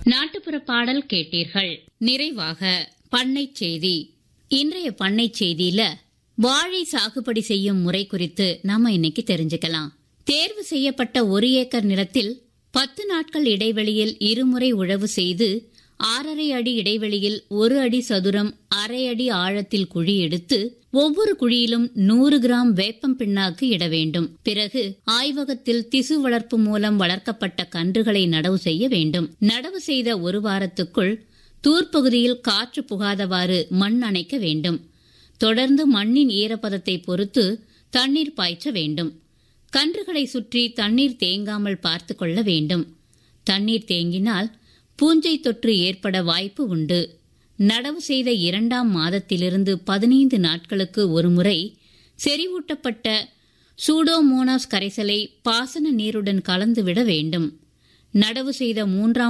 நாட்டுப்புற பாடல் கேட்டீர்கள் நிறைவாக பண்ணைச் செய்தி இன்றைய பண்ணைச் செய்தியில வாழை சாகுபடி செய்யும் முறை குறித்து நாம இன்னைக்கு தெரிஞ்சுக்கலாம் தேர்வு செய்யப்பட்ட ஒரு ஏக்கர் நிலத்தில் பத்து நாட்கள் இடைவெளியில் இருமுறை உழவு செய்து ஆறரை அடி இடைவெளியில் ஒரு அடி சதுரம் அரை அடி ஆழத்தில் குழி எடுத்து ஒவ்வொரு குழியிலும் நூறு கிராம் வேப்பம் பிண்ணாக்கு இட வேண்டும் பிறகு ஆய்வகத்தில் திசு வளர்ப்பு மூலம் வளர்க்கப்பட்ட கன்றுகளை நடவு செய்ய வேண்டும் நடவு செய்த ஒரு வாரத்துக்குள் தூர்ப்பகுதியில் காற்று புகாதவாறு மண் அணைக்க வேண்டும் தொடர்ந்து மண்ணின் ஈரப்பதத்தை பொறுத்து தண்ணீர் பாய்ச்ச வேண்டும் கன்றுகளை சுற்றி தண்ணீர் தேங்காமல் பார்த்து கொள்ள வேண்டும் தண்ணீர் தேங்கினால் பூஞ்சை தொற்று ஏற்பட வாய்ப்பு உண்டு நடவு செய்த இரண்டாம் மாதத்திலிருந்து பதினைந்து நாட்களுக்கு ஒருமுறை செறிவூட்டப்பட்ட சூடோமோனாஸ் கரைசலை பாசன நீருடன் கலந்துவிட வேண்டும் நடவு செய்த மூன்றாம்